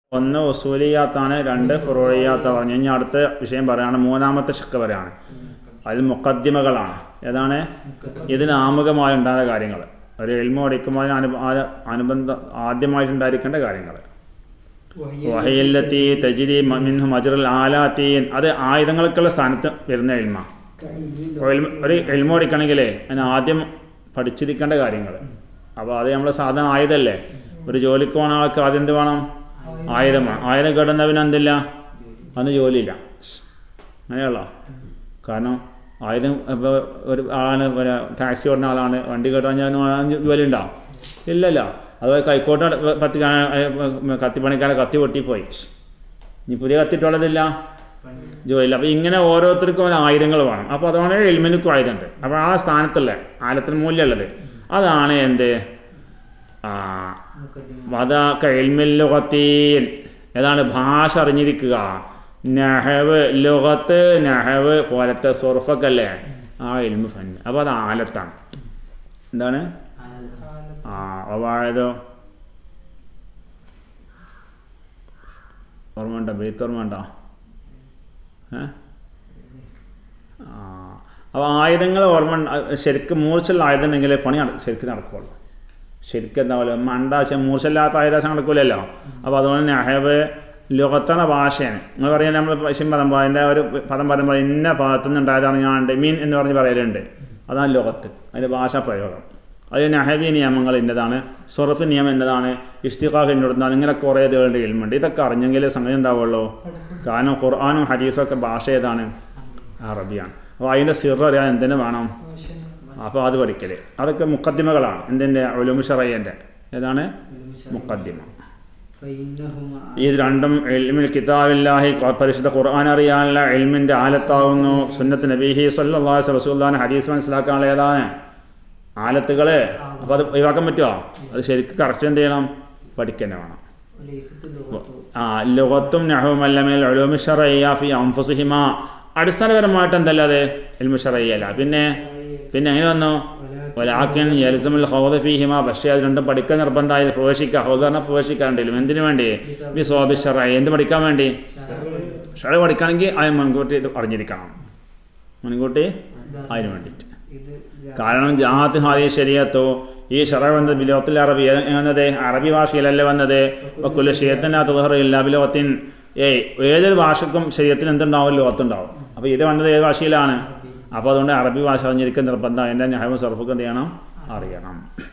ഒന്ന് ഉസൂലിയാത്താണ് രണ്ട് ഫുറോയിയാത്ത പറഞ്ഞു ഇനി അടുത്ത വിഷയം പറയുകയാണ് മൂന്നാമത്തെ ഷിക്ക് പറയാണ് അതിൽ മുക്കദ്ദിമകളാണ് ഏതാണ് ഇതിന് ആമുഖമായി ഉണ്ടായ കാര്യങ്ങൾ ഒരു എൽമ പഠിക്കുമ്പോൾ അതിന് അനു ആ- അനുബന്ധ ആദ്യമായിട്ടുണ്ടായിരിക്കേണ്ട കാര്യങ്ങൾ വഹയല്ലത്തി തജിരി മിൻഹു മജറുൽ ആലാത്തീൻ അത് ആയുധങ്ങൾക്കുള്ള സ്ഥാനത്ത് വരുന്ന എൽമ എൽമ- ഒരു എൽമ പഠിക്കണമെങ്കിലേ അതിന് ആദ്യം പഠിച്ചിരിക്കേണ്ട കാര്യങ്ങൾ അപ്പോൾ അത് നമ്മൾ സാധാരണ ആയുധമല്ലേ ഒരു ജോലിക്ക് പോകുന്ന ആൾക്ക് ആദ്യം എന്ത് വേണം ആയുധമാണ് ആയുധം കേടുന്നവന് എന്തില്ല അന്ന് ജോലിയില്ല അങ്ങനെയുള്ള കാരണം ആയുധം ഇപ്പോൾ ഒരു ആളാണ് പിന്നെ ടാക്സി ഓടുന്ന ആളാണ് വണ്ടി കേട്ടാൽ ഞാൻ ജോലി ഉണ്ടാവും ഇല്ലല്ല അതുപോലെ കൈക്കോട്ട് പത്തി കത്തിപ്പണിക്കാരെ കത്തി പൊട്ടിപ്പോയി ഇനി പുതിയ കത്തിട്ടുള്ളതില്ല ജോലിയില്ല അപ്പോൾ ഇങ്ങനെ ഓരോരുത്തർക്കും ഓരോ ആയുധങ്ങൾ വേണം അപ്പോൾ അതുകൊണ്ട് എൽമിനുക്കും ആയുധമുണ്ട് അപ്പോൾ ആ സ്ഥാനത്തുള്ള ആലത്തിന് മൂല്യമുള്ളത് അതാണ് എന്ത് ആ വദാക്ക എൽമിൽ ലുഗത്തീൻ ഏതാണ് ഭാഷ അറിഞ്ഞിരിക്കുക നഹവ് ലുഗത്ത് നഹവ് പോലത്തെ സുർഫൊക്കെ അല്ലേ ആ എൽമ് ഫൻ അപ്പോൾ അത് ആലത്താണ് എന്താണ് ആ അവാഴതോ ഓർമ്മ ഉണ്ടോ ബെയ്ത്ത് ഓർമ്മ ഉണ്ടോ ഏ ആ അപ്പോൾ ആയുധങ്ങൾ ഓർമ്മ ഉണ്ട്- ശരിക്കും മൂർച്ചുള്ള ആയുധം ഉണ്ടെങ്കിലേ പണി നട- ശരിക്കും നടക്കുള്ളൂ ശരിക്കും എന്താ പറയുക മണ്ടാശ മൂർച്ചയില്ലാത്ത ആയുധാശം നടക്കൂലല്ലോ അപ്പോൾ അതുകൊണ്ട് നെഹവ് ലോകത്തണ ഭാഷയാണ് നിങ്ങൾ പറയുന്നത് നമ്മൾ പശ്ചിമ പദം അതിൻ്റെ ഒരു പദം പറയുമ്പോൾ ഇന്ന ഭാഗത്തു നിന്ന് ഉണ്ടായതാണ് ഞാൻ മീൻ എന്ന് പറഞ്ഞ് പറയലുണ്ട് അതാണ് ലോകത്ത് അതിൻ്റെ ഭാഷാ പ്രയോഗം അത് നഹബി നിയമങ്ങൾ ഇന്നതാണ് സുറഫ് നിയമം എന്നതാണ് ഇഷ്തിഖാഖ് എന്നോടുന്നതാണ് ഇങ്ങനെ കുറേ ഇതുകളുടെ ഇൽമുണ്ട് ഇതൊക്കെ അറിഞ്ഞെങ്കിലേ സംഗതി ഉണ്ടാവുള്ളൂ കാരണം ഖുർആാനും ഹദീസും ഒക്കെ ഭാഷ ഏതാണ് അറബിയാണ് അപ്പോൾ അതിൻ്റെ സിർ അറിയാൻ എന്തിനു വേണം അപ്പോൾ അത് പഠിക്കൽ അതൊക്കെ മുക്കദ്ദിമകളാണ് എന്തിൻ്റെ ഒലുമുഷറയ്യൻ്റെ ഏതാണ് മുക്കദ്ദിമ ഇത് രണ്ടും എൽമിൽ കിതാബില്ലാഹി ഖ- പരിശുദ്ധ ഖുർആൻ അറിയാനുള്ള എൽമിൻ്റെ ആലത്താവുന്നു സുന്നത്ത് നബീഹി സല്ലാസ് റസൂല്ലാൻ ഹദീസ് മനസ്സിലാക്കാനുള്ള ഏതാണ് ആലത്തുകൾ അപ്പോൾ അത് ഒഴിവാക്കാൻ പറ്റുമോ അത് ശരിക്കും കറക്റ്റ് എന്ത് ചെയ്യണം പഠിക്കന്നെ വേണം ആ ലോകത്തും നഹവുമല്ലമേൽ ഒലുമിഷറയ്യ ഫി അംഫുസിഹിമ അടിസ്ഥാനപരമായിട്ട് എന്തല്ല അത് എൽമുഷറയ്യല്ല പിന്നെ പിന്നെ എങ്ങനെ വന്നു ഒലാക്കിൻ യൽസമുൽ ഹൗദ് ഫീഹിമ പക്ഷേ അത് രണ്ടും പഠിക്കാൻ നിർബന്ധമായി പ്രവേശിക്കുക ഹൗദ് പറഞ്ഞാൽ പ്രവേശിക്കാണ്ടില്ല എന്തിനു വേണ്ടി ബി സ്വാബി ഷറ എന്ത് പഠിക്കാൻ വേണ്ടി ഷറ പഠിക്കണമെങ്കിൽ അത് മുൻകൂട്ടി ഇത് അറിഞ്ഞിരിക്കണം മുൻകൂട്ടി അതിന് വേണ്ടിയിട്ട് കാരണം ജാത്ത് ഹാദി ശരിയത്തോ ഈ ഷറ വന്നത് ബിലോത്തിൽ അറബി ഏ- എന്നത് അറബി ഭാഷയിലല്ല വന്നത് കുല്ല ഷെയ്യത്തിനകത്ത് ദഹറില്ല ബിലോത്തിൻ ഏയ് ഏതൊരു ഭാഷക്കും ശരീരത്തിന് എന്തുണ്ടാവും ലോകത്തുണ്ടാവും അപ്പോൾ ഇത് വന്നത് ഏത് ഭാഷയിലാണ് അപ്പോൾ അതുകൊണ്ട് അറബി ഭാഷ അറിഞ്ഞിരിക്കുന്ന നിർബന്ധം അതിൻ്റെ ന്യായം സർഫൊക്കെ എന്ത് ചെയ്യണം അറിയണം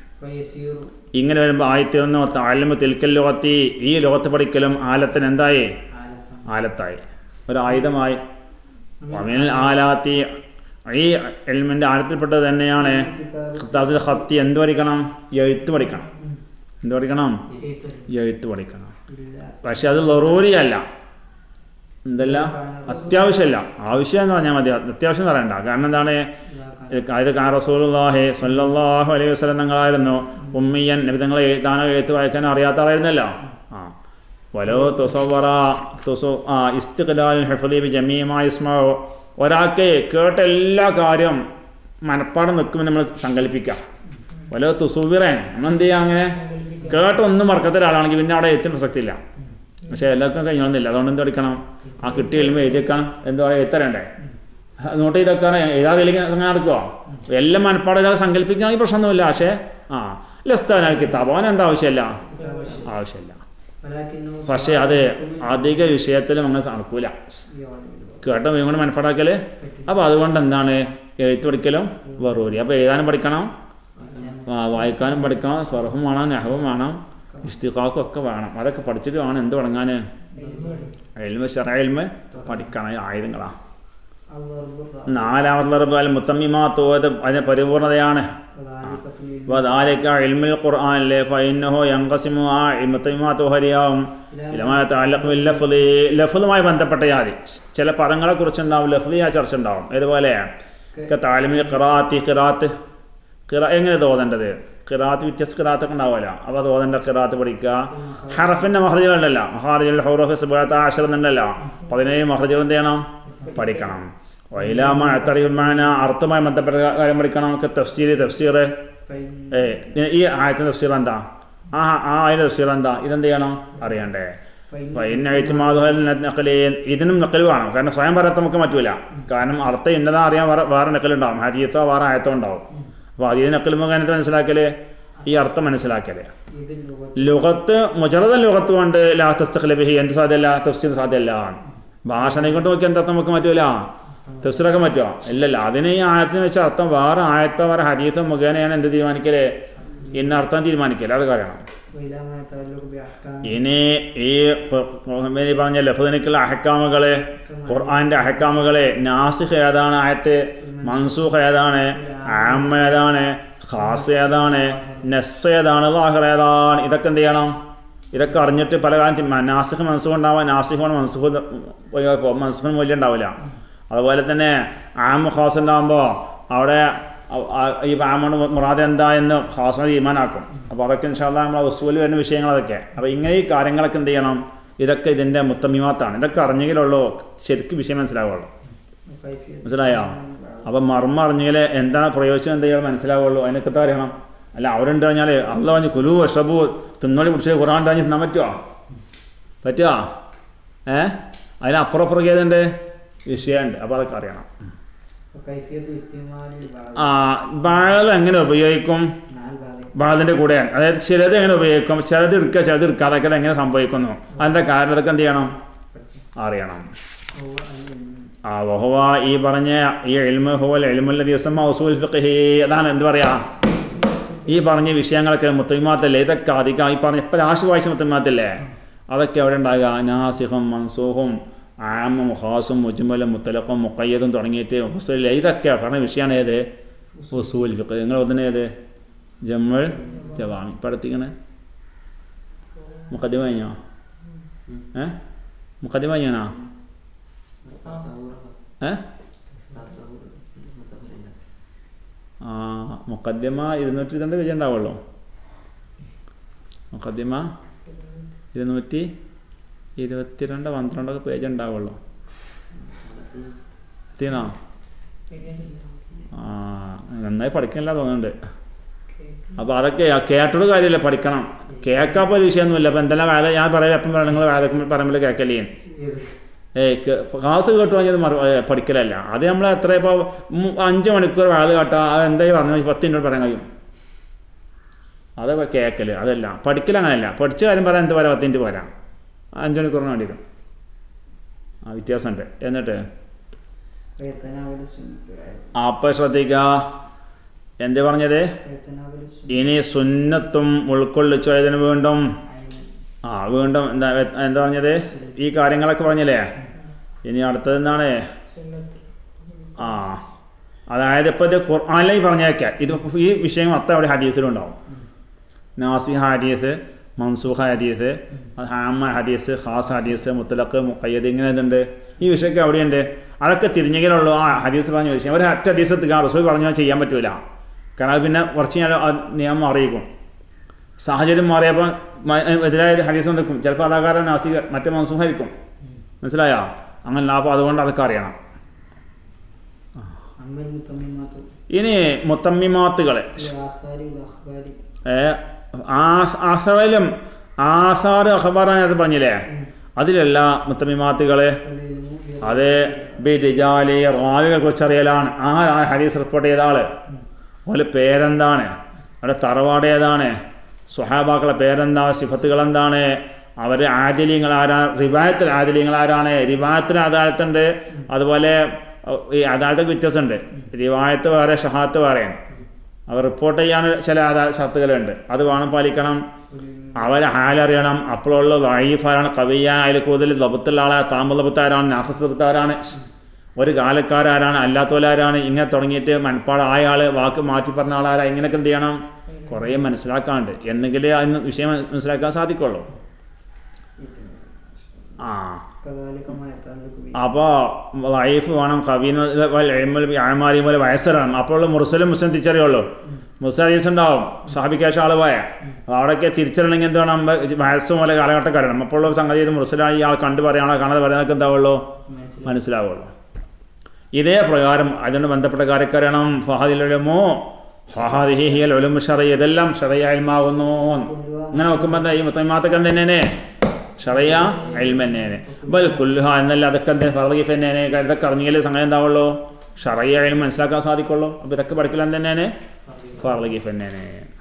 ഇങ്ങനെ വരുമ്പോൾ ആയിത്തീർന്നു താഴ്മ തിൽക്കൽ ലോകത്തി ഈ ലോകത്ത് പഠിക്കലും ആലത്തിന് എന്തായി ആലത്തായി ഒരു ആയുധമായി വമിനൽ ആലാത്തി ഈ എൽമിൻ്റെ ആഴത്തിൽപ്പെട്ടത് തന്നെയാണ് കിതാബിൽ ഹത്തി എന്ത് പഠിക്കണം എഴുത്ത് പഠിക്കണം എന്ത് പഠിക്കണം എഴുത്ത് പഠിക്കണം പക്ഷെ അത് ലറൂരിയല്ല എന്തല്ല അത്യാവശ്യമല്ല ആവശ്യം എന്ന് പറഞ്ഞാൽ മതി അത്യാവശ്യം എന്ന് പറയണ്ട കാരണം എന്താണ് ഇത് റസൂലുള്ളാഹി സ്വല്ലല്ലാഹു അലൈഹി വസല്ലം തങ്ങളായിരുന്നു ഉമ്മിയൻ നബി തങ്ങളെ എഴുതാനോ എഴുത്ത് വായിക്കാനോ അറിയാത്ത ആളായിരുന്നല്ലോ ആ വലോ തുസവറ തുസു ആ ഇസ്തിഖ്ലാൽ ഹഫദി ബി ജമീമ ഇസ്മോ ഒരാൾക്ക് കേട്ട എല്ലാ കാര്യം മനപ്പാടം നിൽക്കുമെന്ന് നമ്മൾ സങ്കല്പിക്കാം വലോ തുസുവിറേൻ നമ്മൾ എന്ത് ചെയ്യാം അങ്ങനെ കേട്ട ഒന്നും മറക്കത്ത ഒരാളാണെങ്കിൽ പിന്നെ അവിടെ എത്തിന് പ്രസക്തിയില്ല പക്ഷേ എല്ലാവർക്കും കഴിഞ്ഞോളുന്നില്ല അതുകൊണ്ട് എന്ത് പഠിക്കണം ആ കിട്ടിയ എഴുതുമ്പോൾ എഴുതിയേക്കണം എന്താ പറയുക എത്തരണ്ടേ നോട്ട് ചെയ്തൊക്കെ എഴുതാറില്ലെങ്കിൽ അങ്ങനെ നടക്കുമോ എല്ലാം മനപ്പാടില്ലാതെ സങ്കല്പിക്കുകയാണെങ്കിൽ പ്രശ്നമൊന്നുമില്ല പക്ഷേ ആ ലസ്താനാൽ കിതാബ് അവൻ എന്താ ആവശ്യമില്ല ആവശ്യമില്ല പക്ഷേ അത് അധിക വിഷയത്തിലും അങ്ങനെ നടക്കൂല കേട്ടോ വീണ്ടും മനപ്പാടാക്കൽ അപ്പോൾ അതുകൊണ്ട് എന്താണ് എഴുത്ത് പഠിക്കലും വെറൂരി അപ്പോൾ എഴുതാനും പഠിക്കണം ആ, വായിക്കാനും പഠിക്കണം സ്വർഹം വേണം നെഹവും വേണം ഇഷ്തിഖാക്കും ഒക്കെ വേണം അതൊക്കെ പഠിച്ചിട്ട് വേണം എന്ത് തുടങ്ങാൻ എൽമ ഷെറയിൽമ പഠിക്കണം ഈ ആയുധങ്ങളാണ് നാലാമത്തെ റബ്ബാൽ മുത്തമ്മിമാത്തോത് അതിന് പരിപൂർണതയാണ് വദാലിക ഇൽമുൽ ഖുർആനിലെ ഫഇന്നഹു യൻഖസിമു ആ മുത്തമ്മിമാത്തു ഹരിയാവും ഇലമായ തഅല്ലഖു ബിൽ ലഫ്ളി ലഫ്ളുമായി ബന്ധപ്പെട്ട യാതി ചില പദങ്ങളെ കുറിച്ചുണ്ടാവും ലഫ്ലിയ ചർച്ച ഉണ്ടാവും ഇതുപോലെ താലിമി ഖിറാത്തി ഖിറാത്ത് ഖിറ എങ്ങനെ തോതേണ്ടത് ഖിറാത്ത് വ്യത്യസ്ത ഖിറാത്തൊക്കെ ഉണ്ടാവുമല്ലോ അപ്പോൾ അത് ഓതേണ്ട ഖിറാത്ത് പഠിക്കുക ഹറഫിൻ്റെ മഹർജുകളുണ്ടല്ലോ മഹാർജുൽ ഹൗറഫ് സുബാത്ത ആശ്രന്നുണ്ടല്ലോ പതിനേഴ് മഹർജുകൾ എന്ത് ചെയ്യണം പഠിക്കണം വൈലാമ എത്തറിയുമാന അർത്ഥവുമായി ബന്ധപ്പെട്ട കാര്യം പഠിക്കണം ഒക്കെ തഫ്സീർ തഫ്സീർ ഏ ഈ ആയത്തിൻ്റെ തഫ്സീർ എന്താ ആ ആ അതിൻ്റെ തഫ്സീർ എന്താ ഇതെന്ത് ചെയ്യണം അറിയണ്ടേ പിന്നെ എഴുത്തുമാതുഹൽ നക്കല് ഇതിനും നക്കൽ വേണം കാരണം സ്വയം പറയാത്ത നമുക്ക് പറ്റൂല കാരണം അർത്ഥം ഇന്നതാ അറിയാൻ വേറെ വേറെ നക്കലുണ്ടാവും ഹദീത്തോ വേറെ ആയത്തോ ഉണ്ടാവും അപ്പോൾ അതിന് നക്കൽ മുഖാനത്ത് മനസ്സിലാക്കല് ഈ അർത്ഥം മനസ്സിലാക്കല് ഇത് ലോകത്ത് ലുഗത്ത് മുജറത ലുഗത്ത് കൊണ്ട് ലാ തസ്തഖ്ലബിഹി എന്ത് സാധ്യമല്ല തഫ്സീർ സാധ്യമല്ല ഭാഷണെ കൊണ്ട് നോക്കി എന്താ നമുക്ക് പറ്റൂല തഫ്സീറൊക്കെ പറ്റുമോ ഇല്ലല്ല അതിന് ഈ ആയത്തിന് വെച്ച അർത്ഥം വേറെ ആയത്തോ വേറെ ഹദീസോ മുഖേനയാണ് എന്ത് തീരുമാനിക്കല് ഇന്ന അർത്ഥം തീരുമാനിക്കല് അത് പറയണം വൈലാമായ താലൂക്ക് ബി അഹ്കാം ഇനി ഈ ഖു- ഖു- ഈ പറഞ്ഞ ലഫദിനിക്കുള്ള അഹക്കാമുകളെ ഖുർആന്റെ അഹക്കാമുകളെ നാസിഖ് ഏതാണ് ആയത്ത് മൻസൂഖ് ഏതാണ് ആമ്മ ഏതാണ് ഖാസ് ഏതാണ് നെസ് ഏതാണ് ലാഹിർ ഏതാണ് ഇതൊക്കെ എന്ത് ചെയ്യണം ഇതൊക്കെ അറിഞ്ഞിട്ട് പല കാലം നാസിഖ് മൻസൂഖ് ഉണ്ടാവാൻ നാസിഖാണ് മൻസൂഖ് മൻസൂഖിന് മൂല്യം ഉണ്ടാവില്ല അതുപോലെ തന്നെ ആമ ഖാസ് ഉണ്ടാകുമ്പോൾ അവിടെ അ- ആ- ഈ ആമോട് മുറാദ് എന്താ എന്ന് ഖാസിനെ തീരുമാനമാക്കും അപ്പോൾ അതൊക്കെ ഇൻഷാല്ല നമ്മളെ വസൂല് വരുന്ന വിഷയങ്ങൾ അതൊക്കെ അപ്പോൾ ഇങ്ങനെ ഈ കാര്യങ്ങളൊക്കെ എന്ത് ചെയ്യണം ഇതൊക്കെ ഇതിൻ്റെ മുത്തമിമാത്താണ് ഇതൊക്കെ അറിഞ്ഞെങ്കിലുള്ളൂ ശരിക്കും വിഷയം മനസ്സിലാവുള്ളൂ കൈഫിയത്ത് മനസ്സിലായോ അപ്പം മർമ്മ അറിഞ്ഞെങ്കിൽ എന്താണ് പ്രയോജനം എന്ത് ചെയ്യണം മനസ്സിലാവുള്ളൂ അതിനൊക്കെ എന്താ അറിയണം അല്ല അവരുണ്ട് കഴിഞ്ഞാൽ അല്ല പറഞ്ഞ് കുലു ഷബു തിന്നോളി പിടിച്ച് ഖുറാൻ ഉണ്ടാഞ്ഞ് തിന്നാൻ പറ്റുമോ പറ്റുമോ ഏ അതിനപ്പുറം അപ്പുറം ഏതുണ്ട് വിഷയമുണ്ട് അപ്പോൾ അതൊക്കെ അറിയണം കൈഫിയത്ത് ഇസ്തിമാലി ആ ബാഴൽ എങ്ങനെ ഉപയോഗിക്കും നാല് ഭാഗം ബാധൻ്റെ കൂടെയാണ് അതായത് ചിലത് എങ്ങനെ ഉപയോഗിക്കും ചിലത് എടുക്കുക ചിലത് എടുക്കാതൊക്കെ അത് എങ്ങനെ സംഭവിക്കുന്നു അതിൻ്റെ കാരണം ഇതൊക്കെ എന്ത് ചെയ്യണം അറിയണം ആ വഹുവ ഈ പറഞ്ഞ ഈ എൽമ ഹുവൽ എൽമുല്ല ദിവസം മൗസൂൽ ഫിഖ്ഹി അതാണ് എന്ത് പറയാ ഈ പറഞ്ഞ വിഷയങ്ങളൊക്കെ മുത്തമിമാത്തല്ലേ ഇതൊക്കെ അധികം ഈ പറഞ്ഞ ഇപ്പം ലാസ്റ്റ് വായിച്ച മുത്തമിമാത്തല്ലേ അതൊക്കെ എവിടെ ഉണ്ടാകുക നാസിഹും മൻസൂഹും ആമും ഹാസും മുജ്മലും മുത്തലഖും മുക്കയ്യതും തുടങ്ങിയിട്ട് ഹുസൂൽ ഇതൊക്കെ പറഞ്ഞ വിഷയമാണ് ഏത് ഹുസൂൽ ഫിഖ് നിങ്ങൾ ഒന്നിനെ ഏത് ജമ്മൾ ജവാമി ഇപ്പം അടുത്തിങ്ങനെ മുഖദ്യമ കഴിഞ്ഞോ ഏ മുഖദ്യമ കഴിഞ്ഞാ ഏ ആ മുഖദ്യമ ഇരുന്നൂറ്റി ഇരുപത്തിരണ്ട് പേജ് ഉണ്ടാവുള്ളൂ മുഖദ്യമ ഇരുന്നൂറ്റി ഇരുപത്തിരണ്ട് പന്ത്രണ്ടൊക്കെ പേജ് ഉണ്ടാവുള്ളൂ എത്തിയോ ആ നന്നായി പഠിക്കണില്ല തോന്നുന്നുണ്ട് അപ്പോൾ അതൊക്കെ കേട്ടോട് കാര്യമില്ല പഠിക്കണം കേൾക്കാൻ പോലെ വിഷയമൊന്നുമില്ല അപ്പോൾ എന്തെല്ലാം വേല ഞാൻ പറയില്ല എപ്പം പറയണം നിങ്ങൾ വേല പറയുമ്പോൾ കേൾക്കല്ലേ ഏയ് ക്ലാസ് കേട്ട് കഴിഞ്ഞത് മറു ഏ, പഠിക്കലല്ല അത് നമ്മൾ എത്ര ഇപ്പോൾ അഞ്ച് മണിക്കൂർ വേള കേട്ടാൽ അത് എന്തായി പറഞ്ഞു പത്ത് മിനിറ്റ് പറയാൻ കഴിയും അത് കേൾക്കൽ അതല്ല പഠിക്കൽ അങ്ങനെയല്ല പഠിച്ച കാര്യം പറയാൻ എന്ത് പറയാം പത്ത് മിനിറ്റ് പോരാ അഞ്ച് മണിക്കൂറിന് വേണ്ടിയിട്ട് ആ വ്യത്യാസമുണ്ട് എന്നിട്ട് വേത്തനാവലി സുന്നത്ത് അപ്പം ശ്രദ്ധിക്കുക എന്ത് പറഞ്ഞത് വേത്തനാവലി ഇനി സുന്നത്തും ഉൾക്കൊള്ളിച്ചു അതിന് വീണ്ടും ആ വീണ്ടും എന്താ എന്താ പറഞ്ഞത് ഈ കാര്യങ്ങളൊക്കെ പറഞ്ഞില്ലേ ഇനി അടുത്തത് എന്താണ് ആ അതായത് ഇപ്പോൾ ഇത് ഖുർആാനിലേക്ക് പറഞ്ഞേക്കാം ഇത് ഈ വിഷയം മൊത്തം അവിടെ ഹദീസിലും ഉണ്ടാവും നാസിഹ ഹദീസ് മൻസൂഖ ഹദീസ് ഹാമ ഹദീസ് ഖാസ് ഹദീസ് മുത്തലഖ് മുഖയ്യദ് ഇങ്ങനെ ഇതുണ്ട് ഈ വിഷയമൊക്കെ അവിടെയുണ്ട് അതൊക്കെ തിരിഞ്ഞെങ്കിലുള്ളൂ ആ ഹദീസ് പറഞ്ഞ വിഷയം ഒരു ഒറ്റ ഹദീസ് എത്തുക റസൂൽ പറഞ്ഞാൽ ചെയ്യാൻ പറ്റൂല കാരണം അത് പിന്നെ കുറച്ച് ഞാൻ ആ നിയമം അറിയിക്കും സാഹചര്യം മാറിയപ്പോൾ മ- എതിരായ ഹദീസ് നിൽക്കും ചിലപ്പോൾ അതാകാരം നാസിക മറ്റേ മൻസൂഹായിരിക്കും മനസ്സിലായോ അങ്ങനെ അപ്പോൾ അതുകൊണ്ട് അതൊക്കെ അറിയണം അമ്മൽ മുത്തമ്മിമാത്തു ഇനി മുത്തമ്മിമാത്തുകൾ ആസാരി അഖ്ബാരി ആസറിലും ആസാറ് അഖബാറാനത് പറഞ്ഞില്ലേ അതിലുള്ള മുത്തമ്മിമാത്തുകളെ അത് ബിരിജാലി റാവികളെ കുറിച്ച് അറിയലാണ് ആ ആ ഹദീസ് റിപ്പോർട്ട് ചെയ്ത ആള് ഓലെ പേരെന്താണ് അവരുടെ തറവാട് ഏതാണ് സുഹാബാക്കളുടെ പേരെന്താ സിഫത്തുകൾ എന്താണ് അവർ ആദില്യങ്ങൾ ആരാ റിവായത്തിൽ ആദില്യങ്ങൾ ആരാണ് റിവായത്തിന് അദാലത്തുണ്ട് അതുപോലെ അഹ് ഈ അദാലത്തൊക്കെ വ്യത്യാസമുണ്ട് റിവായത്ത് വേറെ ഷഹാത്ത് വേറെയാണ് അവർ റിപ്പോർട്ട് ചെയ്യാൻ ചില അദാ ഷർത്തുകളുണ്ട് അത് വേണം പാലിക്കണം അവരെ ഹാലറിയണം അപ്പോഴുള്ള ലൈഫാരാണ് കവിയാൻ അതിൽ കൂടുതൽ ലബത്തുള്ള ആളെ താമ്പ് ലബത്താരാണ് നാഫസ് ലബത്താരാണ് ഒരു കാലക്കാരാരാണ് അല്ലാത്തവരാരാണ് ഇങ്ങനെ തുടങ്ങിയിട്ട് മനപ്പാടായ ആൾ വാക്ക് മാറ്റി പറഞ്ഞ ആളാരാ ഇങ്ങനെയൊക്കെ എന്ത് ചെയ്യണം കുറേ മനസ്സിലാക്കാണ്ട് എന്നെങ്കിലേ അതിന് വിഷയം മനസ്സിലാക്കാൻ സാധിക്കുള്ളൂ ആ كذلك ما يتعلق به അപ്പോൾ ലൈഫ് വേണം കവീന്ന് ആമാരി പോലെ വയസ്സറാണ് അപ്പോൾ മുർസലും മുസ്ലിം തിരിച്ചറിയുള്ളൂ മുസ്ലിം ഹദീസ് ഉണ്ടാവും സാഹിബിക്കാശ ആൾ പോയ അപ്പോൾ അവിടെയൊക്കെ തിരിച്ചറിയണമെങ്കിൽ എന്ത് വേണം വയസ്സ് പോലെ കാലഘട്ടം അറിയണം അപ്പോൾ ഉള്ള സംഗതി ഇത് മുർസലായി ആൾ കണ്ടു പറയാണോ കാണാതെ പറയുന്നതൊക്കെ എന്താവുള്ളൂ മനസ്സിലാവുള്ളൂ ഇതേ പ്രകാരം അതിനോട് ബന്ധപ്പെട്ട കാര്യക്കറിയണം ഫഹദിലമോ ഫഹാദിഹിയൽ ഒലും ഷറ ഇതെല്ലാം ഷറയാൽമാകുന്നു ഇങ്ങനെ നോക്കുമ്പോൾ എന്താ ഈ മുത്തമാത്തൊക്കെ തന്നെയാണ് ഷറിയ ഇൽമ തന്നെയാണ് ബൽ കുല്ലുഹ എന്നല്ല അതൊക്കെ എന്താ ഫർഗീഫ് തന്നെയാണ് ഇതൊക്കെ അറിഞ്ഞെങ്കിലേ സംഗതി എന്താവുള്ളൂ ഷറിയ ഇൽമ മനസ്സിലാക്കാൻ സാധിക്കുള്ളൂ അപ്പോൾ ഇതൊക്കെ പഠിക്കലാൻ തന്നെയാണ് ഫർഗീഫ് തന്നെയാണ്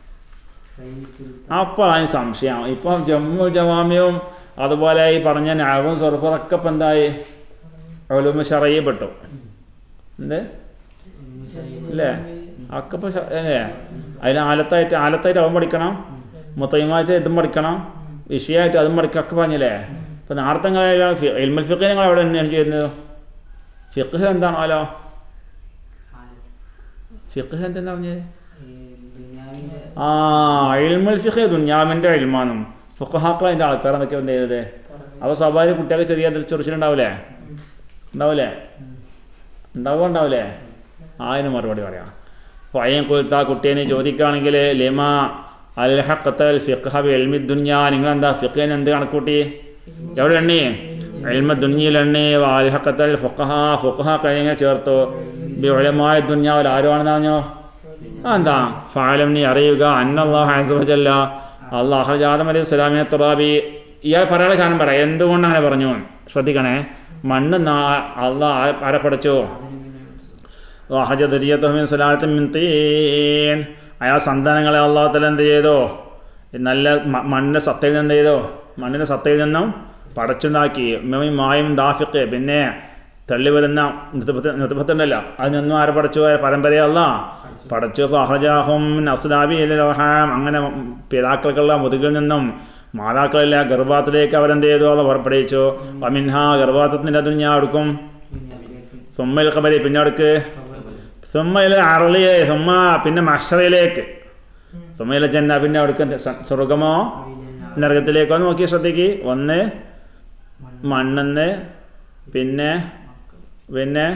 അപ്പോൾ അതിന് സംശയം ഇപ്പം ജമ്മു ജവാമിയും അതുപോലെ ഈ പറഞ്ഞ നാവും സർഫറൊക്കെ ഇപ്പം എന്തായി ഒലുമ ഷറയപ്പെട്ടു എന്ത് അല്ലേ ഒക്കെ ഇപ്പോൾ അല്ലേ അതിന് ആലത്തായിട്ട് ആലത്തായിട്ട് അവൻ പഠിക്കണം മുത്തൈമായിട്ട് ഇതും പഠിക്കണം വിഷയമായിട്ട് അതും പഠിക്കുക ഒക്കെ പറഞ്ഞില്ലേ ഇപ്പം നേരത്തെ ഇൽമൽ ഫിഖ് നിങ്ങൾ എവിടെ തന്നെയാണ് ചെയ്യുന്നത് ഫിഖ് എന്താണല്ലോ ഫിഖ് എന്തെന്ന് പറഞ്ഞത് ആ ഇൽമുൽ ഫിഖ് ദുഞ്ഞാമിൻ്റെ ഇൽമാനും ഫുഖഹാക്കൾ അതിൻ്റെ ആൾക്കാർ എന്നൊക്കെ എന്ത് ചെയ്തത് അപ്പോൾ സ്വാഭാവിക കുട്ടികൾക്ക് ചെറിയ ചൊറിച്ചിലുണ്ടാവില്ലേ ഉണ്ടാവില്ലേ ഉണ്ടാവുക ഉണ്ടാവില്ലേ ആ അതിന് മറുപടി പറയാം പയ്യൻ കൊലുത്ത കുട്ടീനെ ചോദിക്കുകയാണെങ്കിൽ ലിമ അൽ ഹഖത്തൽ ഫിഖ്ഹ ബി ഇൽമി ദുനിയ നിങ്ങളെന്താ ഫിഖിന് എന്ത് കണക്കൂട്ടി എവിടെ എണ്ണി ഇൽമ ദുനിയയിൽ എണ്ണി അൽ ഹഖത്തൽ ഫുഖഹ ഫുഖഹ കഴിഞ്ഞ ചേർത്തു ബി ഉലമായ ദുനിയാവിൽ ആരുമാണെന്ന് പറഞ്ഞോ എന്താ ഫാലം നീ അറിയുക അന്നല്ലാഹു അസവജല്ല അള്ളാഹ് ജാദം അലൈഹി സ്വലാമിനെ തുറാബി ഇയാൾ പറയാനുള്ള കാരണം പറയാം എന്തുകൊണ്ട് അങ്ങനെ പറഞ്ഞു ശ്രദ്ധിക്കണേ മണ്ണ് നാ അള്ളാഹ് ആരെ പഠിച്ചു വാഹജദുരിയത്തുമിൻ സലാലത്തും മിൻ തീൻ അയാൾ സന്താനങ്ങളെ അള്ളാഹു തല എന്ത് ചെയ്തു നല്ല മ- മണ്ണിൻ്റെ സത്തയിൽ നിന്ന് എന്ത് ചെയ്തു മണ്ണിൻ്റെ സത്തയിൽ നിന്നും പടച്ചുണ്ടാക്കി മെമി മായും ദാഫിക്ക് പിന്നെ തള്ളി വരുന്ന നിർത്തപ്പത്തുണ്ടല്ലോ അതിൽ നിന്നും ആരെ പടച്ചു പരമ്പരയല്ല പടച്ചു ഫഹജാഹും നസ്ലാബി റഹാം അങ്ങനെ പിതാക്കൾക്കുള്ള മുതുകിൽ നിന്നും മാതാക്കളില്ല ഗർഭാത്തിലേക്ക് അവരെന്ത് ചെയ്തു അത് പുറപ്പെടുവിച്ചു അമിൻഹ ഗർഭാത്തത്തിൻ്റെ അതിന് ഞാൻ എടുക്കും സുമ്മയിൽ കബരി പിന്നെ അടുക്ക് സുമ്മയിൽ അറളിയെ സുമ്മ പിന്നെ മഷറയിലേക്ക് സുമ്മയിലെ ജന്ന പിന്നെ അടുക്ക് സ്വർഗമോ നരകത്തിലേക്കോ നോക്കി ശ്രദ്ധിക്ക് ഒന്ന് മണ്ണെന്ന് പിന്നെ പിന്നെ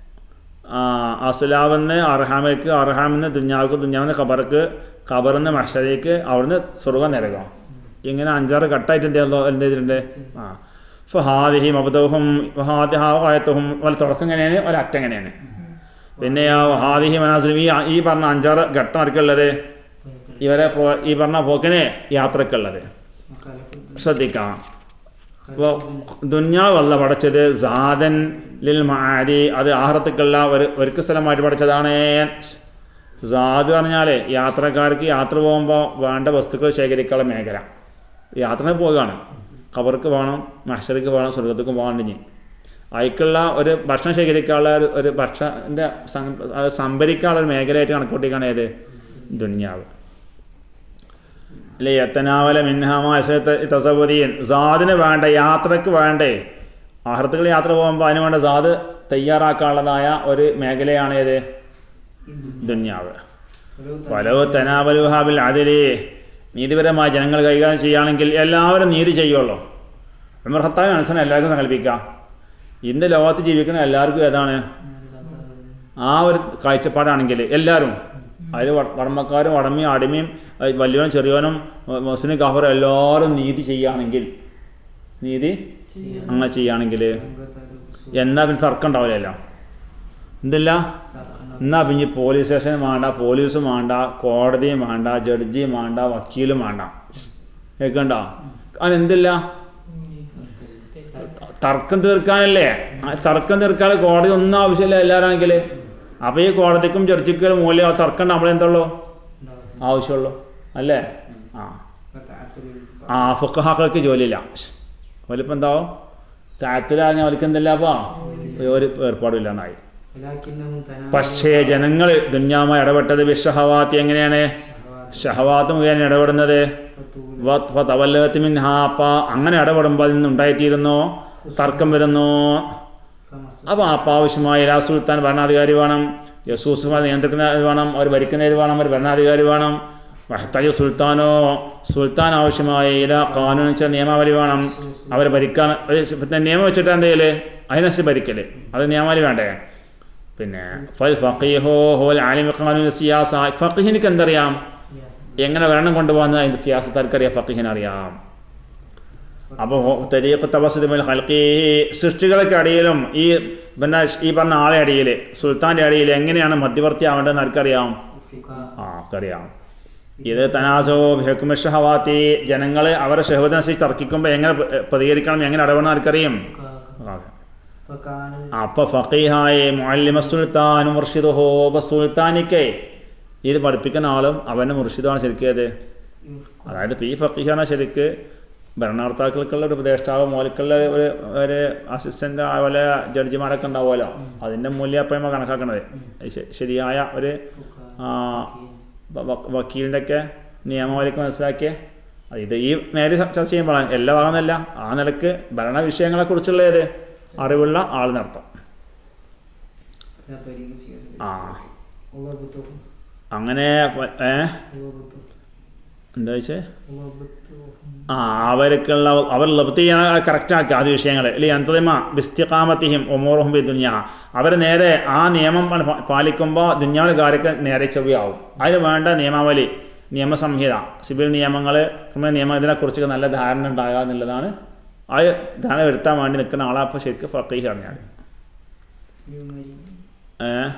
അസുലാവെന്ന് അർഹാമേക്ക് അർഹാമെന്ന് ദുഞ്ഞാവുക്ക് ദുഞ്ഞാവെന്ന് ഖബർക്ക് ഖബറിന്ന് മഷറേക്ക് അവിടുന്ന് സ്വർഗം നരകം ഇങ്ങനെ അഞ്ചാറ് ഘട്ടമായിട്ട് എന്ത് ചെയ്തോ എന്ത് ചെയ്തിട്ടുണ്ട് ആ ഫഹാദിഹി മബദവും ഫഹാദിഹായത്തും വല്ല തുടക്കം എങ്ങനെയാണ് ഒരറ്റം എങ്ങനെയാണ് പിന്നെ ആ ഹാദിഹി മനാസിലും ഈ ഈ പറഞ്ഞ അഞ്ചാറ് ഘട്ടം ആർക്കുള്ളത് ഇവരെ പോ- ഈ പറഞ്ഞ പോക്കിന് യാത്രക്കുള്ളത് ശ്രദ്ധിക്കാം അപ്പോൾ ദുന്യാവല്ല പഠിച്ചത് സാദൻ ലിൽ മാരി അത് ആഹ്റത്തേക്കുള്ള ഒരു ഒരുക്ക സ്ഥലമായിട്ട് പഠിച്ചതാണ് സാദ് പറഞ്ഞാൽ യാത്രക്കാർക്ക് യാത്ര പോകുമ്പോൾ വേണ്ട വസ്തുക്കൾ ശേഖരിക്കാനുള്ള മേഖല യാത്ര പോകുകയാണ് ഖബർക്ക് പോകണം മഷർക്ക് പോകണം സ്വർഗത്തേക്ക് പോകണ്ടിഞ്ഞ് അതിക്കുള്ള ഒരു ഭക്ഷണം ശേഖരിക്കാനുള്ള ഒരു ഒരു ഭക്ഷണൻ്റെ അത് സംഭരിക്കാനുള്ള ഒരു മേഖലയായിട്ട് കണക്കൂട്ടിക്കാണ് ഏത് ദുന്യാവ് അല്ലെ എത്തനാവല മിൻഹാമ തസബുദീൻ സാദിന് വേണ്ട യാത്രക്ക് വേണ്ടേ ആഹൃത്തുകൾ യാത്ര പോകുമ്പോൾ അതിന് വേണ്ട സാദ് തയ്യാറാക്കാനുള്ളതായ ഒരു മേഖലയാണ് ഏത് ദുന്യാവ് പലവ് തനാവലുഹാബിൽ അതിലേ നീതിപരമായ ജനങ്ങൾ കൈകാര്യം ചെയ്യുകയാണെങ്കിൽ എല്ലാവരും നീതി ചെയ്യുള്ളൂ ഉമർ ഹത്താബ് മനസ്സിനെ എല്ലാവർക്കും സങ്കല്പിക്കാം ഇന്ന് ലോകത്ത് ജീവിക്കുന്ന എല്ലാവർക്കും ഏതാണ് ആ ഒരു കാഴ്ചപ്പാടാണെങ്കിൽ എല്ലാവരും അതിൽ വടമക്കാരും വടമയും അടിമയും അത് വലിയവനും ചെറിയവനും മു- മുസ്ലിം കഫറും എല്ലാവരും നീതി ചെയ്യുകയാണെങ്കിൽ നീതി അങ്ങനെ ചെയ്യുകയാണെങ്കിൽ എന്നാ പിന്നെ തർക്കം ഉണ്ടാവില്ലല്ലോ എന്തില്ല എന്നാ പിന്നെ പോലീസ് സ്റ്റേഷനും വേണ്ട പോലീസും വേണ്ട കോടതിയും വേണ്ട ജഡ്ജിയും വേണ്ട വക്കീലും വേണ്ട കേൾക്കണ്ട അതിനെന്തില്ല തർക്കം തീർക്കാനല്ലേ ആ തർക്കം തീർക്കാൻ കോടതി ഒന്നും ആവശ്യമില്ല എല്ലാവരാണെങ്കിൽ അപ്പോൾ ഈ കോടതിക്കും ജഡ്ജിക്കും മൂല്യം ആ തർക്കം നമ്മളെന്തുള്ളൂ ആവശ്യമുള്ളൂ അല്ലേ ആ ആ ഫുക്കഹാക്കൾക്ക് ജോലിയില്ല അവരിപ്പോൾ എന്താവും താഴത്തിലാഞ്ഞ അവർക്ക് എന്തില്ല അപ്പോൾ ഒരു ഏർപ്പാടില്ല എന്നായി പക്ഷേ ജനങ്ങൾ ദുഞ്ഞാമ ഇടപെട്ടത് വിഷഹവാത്തി എങ്ങനെയാണ് ഷഹവാത്ത് മുഖേന ഇടപെടുന്നത് തവല്ലത്തിമിൻ ഹാപ്പ അങ്ങനെ ഇടപെടുമ്പോൾ അതിൽ നിന്നുണ്ടായിത്തീരുന്നു തർക്കം വരുന്നു അപ്പോൾ അപ്പം ആവശ്യമായ ഇലാ സുൽത്താൻ ഭരണാധികാരി വേണം യസൂസുമാർ നിയന്ത്രിക്കുന്ന വേണം അവർ ഭരിക്കുന്നതിൽ വേണം ഒരു ഭരണാധികാരി വേണം വഹത്തജ് സുൽത്താനോ സുൽത്താൻ ആവശ്യമായ ഇല കാനൂൻ വെച്ച നിയമാവലി വേണം അവർ ഭരിക്കാൻ ഒരു പിന്നെ നിയമം വെച്ചിട്ട് എന്തെയ്യല് അതിനനുസരിച്ച് ഭരിക്കല് അത് നിയമാവലി വേണ്ടേ പിന്നെ ഫൽ ഫഖീഹോ ഹോൽ ആലിമ ഖാനൂൻ സിയാസ ഫഖീഹിനിക്ക് എന്തറിയാം എങ്ങനെ ഭരണം കൊണ്ടുപോകുന്നത് അതിൻ്റെ സിയാസത്താർക്കറിയാം ഫഖീഹിന് അറിയാം അപ്പോൾ തെരീഖ് തപസ്സുമൽ ഹൽക്കി സൃഷ്ടികൾക്ക് അടിയിലും ഈ പിന്നെ ഈ പറഞ്ഞ ആളെ അടിയിൽ സുൽത്താൻ്റെ അടിയിൽ എങ്ങനെയാണ് മധ്യവർത്തി ആവേണ്ടതെന്ന് ആർക്കറിയാം ആ അറിയാം ഇത് തനാസോ ഹെക്കുമിഷഹവാത്തി ജനങ്ങൾ അവരെ ഷഹബത്തിനനുസരിച്ച് തർക്കിക്കുമ്പോൾ എങ്ങനെ പ്ര- പ്രതികരിക്കണം എങ്ങനെ ഇടപെടണം ആർക്കറിയും فكان അപ്പൊ ഫക്കീഹായി മുഅല്ലിമ സുൽത്താനും മുർഷിദുഹോ അപ്പൊ സുൽത്താനിക്ക് ഇത് പഠിപ്പിക്കുന്ന ആളും അവൻ്റെ മുർഷിദാണ് ശരിക്കും അത് അതായത് ഇപ്പം ഈ ഫക്കീഹാണ് ശരിക്ക് ഭരണകർത്താക്കൾക്കുള്ള ഒരു ഉപദേഷ്ടാവ് മോലിക്കുള്ള ഒരു ഒരു അസിസ്റ്റൻ്റ് അതുപോലെ ജഡ്ജിമാരൊക്കെ ഉണ്ടാവുമല്ലോ അതിൻ്റെ മൂല്യം അപ്പം നമ്മൾ കണക്കാക്കണത് ശ- ശരിയായ ഒരു ആ, വ- വ- വക്കീലിൻ്റെ ഒക്കെ നിയമാവലിക്ക് മനസ്സിലാക്കിയ അത് ഇത് ഈ നേരെ ചർച്ച ചെയ്യുമ്പോഴാണ് എല്ലാ ഭാഗമെന്നല്ല ആ നിലക്ക് ഭരണ വിഷയങ്ങളെക്കുറിച്ചുള്ള ഏത് അറിവുള്ള ആൾ നടത്താം لا طريق سياسة ആ الله بطوف അങ്ങനെ ഫ- ഏ الله بطوف എന്താ വെച്ചേ الله بطوف ആ അവർക്കുള്ള അവർ ലബ്തി ചെയ്യാൻ കറക്റ്റാക്കി ആ വിഷയങ്ങൾ അല്ലെ അന്തതിമ ബിസ്തിഖാമത്തിഹിം ഒമോറുഹും ബി ദുനിയ അവർ നേരെ ആ നിയമം പ- പാലിക്കുമ്പോൾ ദുഞ്ഞാവിലെ കാര്യമൊക്കെ നേരെ ചെവിയാവും അതിന് വേണ്ട നിയമാവലി നിയമസംഹിത സിവിൽ നിയമങ്ങൾ ക്രിമിനൽ നിയമം ഇതിനെക്കുറിച്ചൊക്കെ നല്ല ധാരണ ഉണ്ടാകുക എന്നുള്ളതാണ് അത് ധാരണ വരുത്താൻ വേണ്ടി നിൽക്കുന്ന ആളെ അപ്പോൾ ശരിക്കും ഫക്കീഹ് പറഞ്ഞാൽ يومري ഏഹ്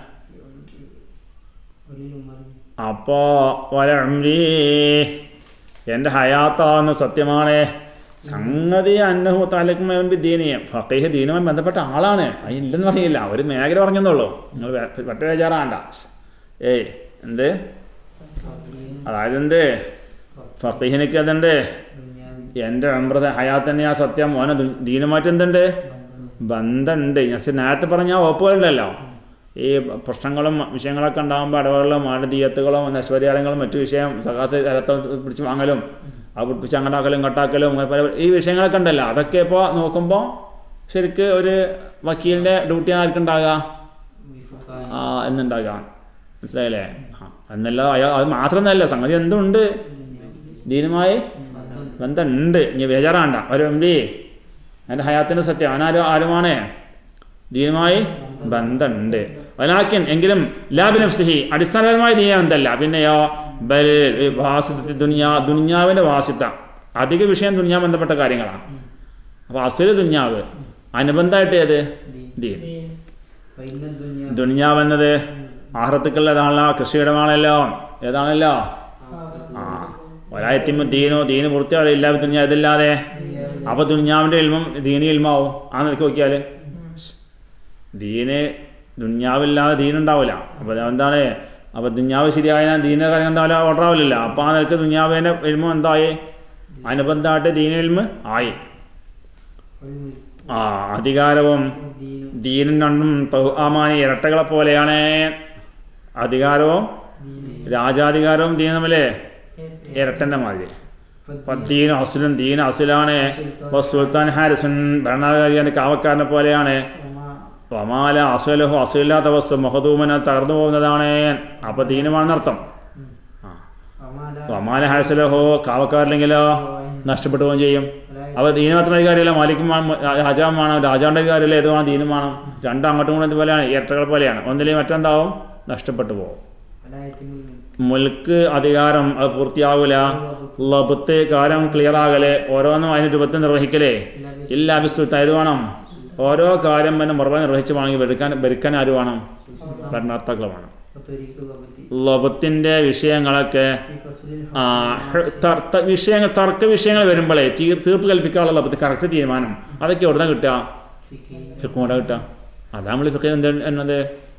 ولي يومري അപ്പോൾ വലംരീ എൻ്റെ ഹയാത്താവുന്ന സത്യമാണ് സംഗതി അന്നഹു താലക്കും ദീനിയെ ഫക്കീഹ് ദീനുമായി ബന്ധപ്പെട്ട ആളാണ് അതില്ലെന്ന് പറയില്ല ഒരു മേഖല പറഞ്ഞെന്നുള്ളൂ നിങ്ങൾ പറ്റ ബേജാറാണ്ട ഏയ് എന്ത് അതായത് എന്ത് ഫക്കീഹിനൊക്കെ അതുണ്ട് دنياوي എൻ്റെ അമ്രത ഹയാത്ത് തന്നെയാ സത്യം മോനെ ദു- ദീനുമായിട്ട് എന്തുണ്ട് ബന്ധമുണ്ട് ഞാൻ സി- നേരത്തെ പറഞ്ഞ ആ വകുപ്പുകളുണ്ടല്ലോ ഈ പ്രശ്നങ്ങളും വിഷയങ്ങളൊക്കെ ഉണ്ടാകുമ്പോൾ ഇടവുകളും മാനദീയത്തുകളും നശ്വര്യാലങ്ങളും മറ്റു വിഷയം സകാത്ത് രക്തം പിടിച്ച് വാങ്ങലും അത് പിടിപ്പിച്ച് അങ്ങോട്ടാക്കലും ഇങ്ങോട്ടാക്കലും അങ്ങനെ പല ഈ വിഷയങ്ങളൊക്കെ ഉണ്ടല്ലോ അതൊക്കെ ഇപ്പോൾ നോക്കുമ്പോൾ ശരിക്ക് ഒരു വക്കീലിൻ്റെ ഡ്യൂട്ടി ആർക്കുണ്ടാകുക وفقاء ആ എന്നുണ്ടാകുക മനസ്സിലായില്ലേ ആ എന്നല്ല അയാൾ അത് മാത്രമൊന്നുമല്ല സംഗതി എന്തുണ്ട് ദീനുമായി ബന്ധമുണ്ട് ഇനി ബേജാറാണ്ട ഒരു എം ഡി എൻ്റെ ഹയാത്തിൻ്റെ സത്യം അവനാരും ആരുമാണ് ദീനുമായി ബന്ധമുണ്ട് വലാക്കിൻ എങ്കിലും ലാബിനഫ്സിഹി അടിസ്ഥാനപരമായ ദീന ബന്ധമല്ല പിന്നെയോ ബൽ വാസിത്ത ദുനിയാ ദുനിയാവിൻ്റെ വാസിത്ത അധിക വിഷയം ദുനിയാ ബന്ധപ്പെട്ട കാര്യങ്ങളാണ് അപ്പോൾ അസുര ദുനിയാവ് അനുബന്ധമായിട്ട് ഏത് ദീൻ فإن الدنيا ദുനിയാവ് എന്നത് ആഹ്റത്തുക്കുള്ളതാണല്ലോ കൃഷിയിടമാണല്ലോ ഏതാണല്ലോ ആ ഒരായത്തിമ ദീനോ ദീന് പൂർത്തിയാവില്ല ഇല്ല ദുനിയാ ഇതില്ലാതെ അപ്പോൾ ദുനിയാവിൻ്റെ ഇൽമും ദീനി ഇൽമാവും ആ നിലക്ക് നോക്കിയാൽ ദീന് ദുന്യാവില്ലാതെ ദീനുണ്ടാവില്ല അപ്പോൾ എന്താണ് അപ്പോൾ ദുന്യാവ് ശരിയായ ദീന കാര്യം എന്താവില്ല ഓർഡർ ആവില്ലല്ലോ അപ്പോൾ ആ നിലക്ക് ദുന്യാവിൻ്റെ ഇൽമ എന്തായി അനുബന്ധമായിട്ട് ദീന ഇൽമ ആയി والملك ആ അധികാരവും والدين ദീനും രണ്ടും തഹ്ആമാനി ഇരട്ടകളെ പോലെയാണ് അധികാരവും دين രാജാധികാരവും ദീനും തമ്മില് ഇരട്ടൻ്റെ മാതിരി അപ്പം ദീൻ അസുലും ദീൻ അസുലാണ് അപ്പോൾ സുൽത്താൻ ഹാരിസുൻ ഭരണാധികാരിയുടെ കാവക്കാരനെ പോലെയാണ് وما വമാല അസുലഹു അസുലില്ലാത്ത വസ്തു മഹദൂമന തകർന്നു പോകുന്നതാണ് അപ്പോൾ ദീനുമാണെന്നർത്ഥം ആ وما لا വമാല ഹാരിസുലഹു കാവക്കാരില്ലെങ്കിലോ നഷ്ടപ്പെട്ടു പോവുകയും ചെയ്യും അപ്പോൾ ദീന മാത്രം അധികാരമില്ല മാലിക്കും വേണം, രാജാവും വേണം രാജാവിൻ്റെ അധികാരമില്ല ഏത് വേണം ദീനും വേണം രണ്ടും അങ്ങോട്ടും ഇങ്ങോട്ടും ഇതുപോലെയാണ് ഇരട്ടകൾ പോലെയാണ് ഒന്നില്ലെങ്കിൽ മറ്റെന്താവും നഷ്ടപ്പെട്ടു പോകും ولا يتم الملك മുൽക്ക് അധികാരം അത് പൂർത്തിയാവില്ല ലബത്ത് കാര്യം ക്ലിയർ ആകല് ഓരോന്നും അതിന് രൂപത്തിൽ നിർവഹിക്കലേ ഇല്ല വിസ്തുത്ത ഇത് വേണം ഓരോ കാര്യം തന്നെ മുറവ നിർവഹിച്ച് വേണമെങ്കിൽ ഭരിക്കാൻ ഭരിക്കാൻ ആര് വേണം ഭരണകർത്താക്കൾ വേണം وطريق الوقت ലബത്തിൻ്റെ വിഷയങ്ങളൊക്കെ في فصل ആ, الحق തർക്ക വിഷയങ്ങൾ തർക്ക വിഷയങ്ങൾ വരുമ്പോഴേ തീർ തീർപ്പ് കൽപ്പിക്കാനുള്ള ലബത്ത് കറക്റ്റ് തീരുമാനം അതൊക്കെ എവിടെ നിന്ന് കിട്ടുക فقه ഫിക്കോടെ കിട്ടുക അതാ നമ്മൾ ഫിക്കൽ എന്ത് എന്നത്